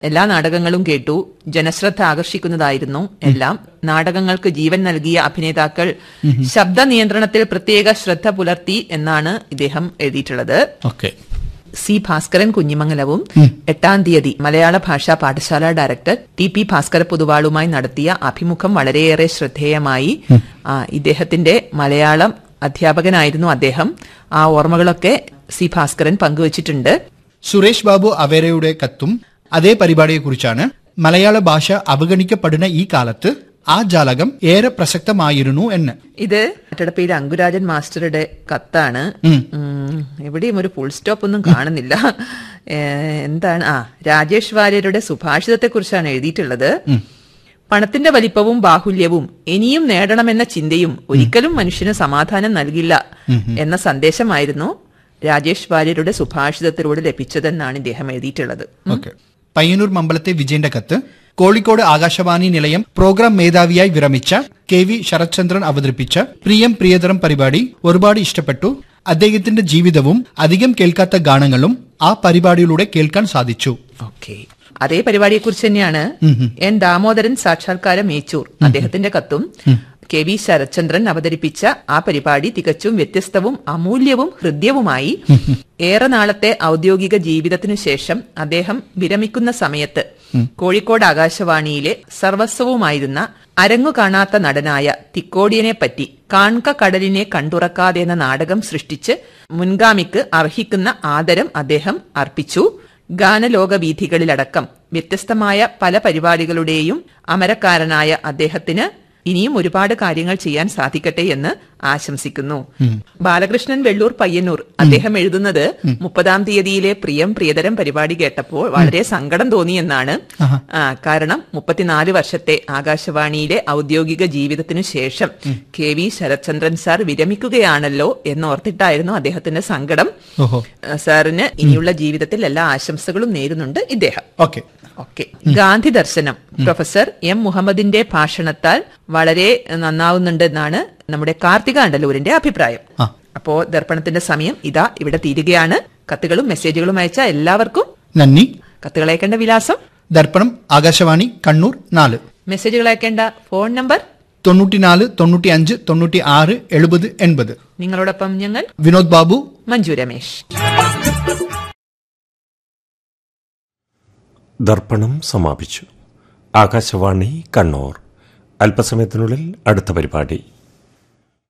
എല്ലാ നാടകങ്ങളും കേട്ടു ജനശ്രദ്ധ ആകർഷിക്കുന്നതായിരുന്നു എല്ലാം നാടകങ്ങൾക്ക് ജീവൻ നൽകിയ അഭിനേതാക്കൾ ശബ്ദ നിയന്ത്രണത്തിൽ പ്രത്യേക ശ്രദ്ധ പുലർത്തി എന്നാണ് ഇദ്ദേഹം എഴുതിയിട്ടുള്ളത് ഓക്കെ സി ഭാസ്കരൻ കുഞ്ഞിമംഗലവും എട്ടാം തീയതി മലയാള ഭാഷാ പാഠശാല ഡയറക്ടർ ടി പി ഭാസ്കര പൊതുവാളുമായി നടത്തിയ അഭിമുഖം വളരെയേറെ ശ്രദ്ധേയമായി ആ, ഇദ്ദേഹത്തിന്റെ മലയാളം അധ്യാപകനായിരുന്നു അദ്ദേഹം ആ ഓർമ്മകളൊക്കെ സി ഭാസ്കരൻ പങ്കുവച്ചിട്ടുണ്ട് സുരേഷ് ബാബു അവേരയുടെ കത്തും അതേ പരിപാടിയെക്കുറിച്ചാണ് മലയാള ഭാഷ അവഗണിക്കപ്പെടുന്ന ഈ കാലത്ത് ആ ജാലകം ഏറെ പ്രസക്തമായിരുന്നു എന്ന് ഇത് അറ്റടപ്പയിലെ അങ്കുരാജൻ മാസ്റ്ററുടെ കത്താണ് ഉം, എവിടെയും ഒരു ഫുൾ സ്റ്റോപ്പ് ഒന്നും കാണുന്നില്ല ഏ, എന്താണ് ആ രാജേഷ് വാര്യരുടെ സുഭാഷിതത്തെ കുറിച്ചാണ് എഴുതിയിട്ടുള്ളത് പണത്തിന്റെ വലിപ്പവും ബാഹുല്യവും ഇനിയും നേടണമെന്ന ചിന്തയും ഒരിക്കലും മനുഷ്യന് സമാധാനം നൽകില്ല എന്ന സന്ദേശമായിരുന്നു രാജേഷ് വാര്യരുടെ സുഭാഷിതത്തിലൂടെ ലഭിച്ചതെന്നാണ് ഇദ്ദേഹം എഴുതിയിട്ടുള്ളത് ഓക്കെ പയ്യന്നൂർ മമ്പലത്തെ വിജയന്റെ കത്ത് കോഴിക്കോട് ആകാശവാണി നിലയം പ്രോഗ്രാം മേധാവിയായി വിരമിച്ച കെ വി ശരത്ചന്ദ്രൻ അവതരിപ്പിച്ച പ്രിയം പ്രിയതരം പരിപാടി ഒരുപാട് ഇഷ്ടപ്പെട്ടു അദ്ദേഹത്തിന്റെ ജീവിതവും അധികം കേൾക്കാത്ത ഗാനങ്ങളും ആ പരിപാടിയിലൂടെ കേൾക്കാൻ സാധിച്ചു ഓക്കെ അതേ പരിപാടിയെക്കുറിച്ച് തന്നെയാണ് എൻ ദാമോദരൻ സാക്ഷാത്കാരം മേച്ചൂർ അദ്ദേഹത്തിന്റെ കത്തും കെ വി ശരത്ചന്ദ്രൻ അവതരിപ്പിച്ച ആ പരിപാടി തികച്ചും വ്യത്യസ്തവും അമൂല്യവും ഹൃദ്യവുമായി ഏറെ നാളത്തെ ഔദ്യോഗിക ജീവിതത്തിനു ശേഷം അദ്ദേഹം വിരമിക്കുന്ന സമയത്ത് കോഴിക്കോട് ആകാശവാണിയിലെ സർവസ്വവുമായിരുന്ന അരങ്ങു കാണാത്ത നടനായ തിക്കോടിയനെ പറ്റി കാൺക കടലിനെ കണ്ടുറക്കാതെ എന്ന നാടകം സൃഷ്ടിച്ച് മുൻഗാമിക്ക് അർഹിക്കുന്ന ആദരം അദ്ദേഹം അർപ്പിച്ചു ഗാനലോകവീഥികളിലടക്കം വ്യത്യസ്തമായ പല പരിപാടികളുടെയും അമരക്കാരനായ അദ്ദേഹത്തിന് ഇനിയും ഒരുപാട് കാര്യങ്ങൾ ചെയ്യാൻ സാധിക്കട്ടെ എന്ന് ആശംസിക്കുന്നു ബാലകൃഷ്ണൻ വെള്ളൂർ പയ്യന്നൂർ അദ്ദേഹം എഴുതുന്നത് മുപ്പതാം തീയതിയിലെ പ്രിയം പ്രിയതരം പരിപാടി കേട്ടപ്പോൾ വളരെ സങ്കടം തോന്നിയെന്നാണ് ആ, കാരണം മുപ്പത്തിനാല് വർഷത്തെ ആകാശവാണിയിലെ ഔദ്യോഗിക ജീവിതത്തിനു ശേഷം കെ വി ശരത്ചന്ദ്രൻ സാർ വിരമിക്കുകയാണല്ലോ എന്നോർത്തിട്ടായിരുന്നു അദ്ദേഹത്തിന്റെ സങ്കടം ഓഹോ ആ, സാറിന് ഇനിയുള്ള ജീവിതത്തിൽ എല്ലാ ആശംസകളും നേരുന്നുണ്ട് ഇദ്ദേഹം ഓക്കെ ഓക്കെ ഗാന്ധി ദർശനം പ്രൊഫസർ എം മുഹമ്മദിന്റെ ഭാഷണത്താൽ വളരെ നന്നാവുന്നുണ്ട് എന്നാണ് നമ്മുടെ കാർത്തിക അണ്ടലൂരിന്റെ അഭിപ്രായം ആ. അപ്പോ ദർപ്പണത്തിന്റെ സമയം ഇതാ ഇവിടെ തീരുകയാണ് കത്തുകളും മെസ്സേജുകളും അയച്ച എല്ലാവർക്കും നന്ദി കത്തുകൾ അയക്കേണ്ട വിലാസം ദർപ്പണം ആകാശവാണി കണ്ണൂർ നാല് മെസ്സേജുകൾ അയക്കേണ്ട ഫോൺ നമ്പർ തൊണ്ണൂറ്റിനാല് തൊണ്ണൂറ്റി അഞ്ച് തൊണ്ണൂറ്റി ആറ് എഴുപത് എൺപത് നിങ്ങളോടൊപ്പം ഞങ്ങൾ വിനോദ് ബാബു മഞ്ജു രമേശ് ദർപ്പണം സമാപിച്ചു ആകാശവാണി കണ്ണൂർ അല്പസമയത്തിനുള്ളിൽ അടുത്ത പരിപാടി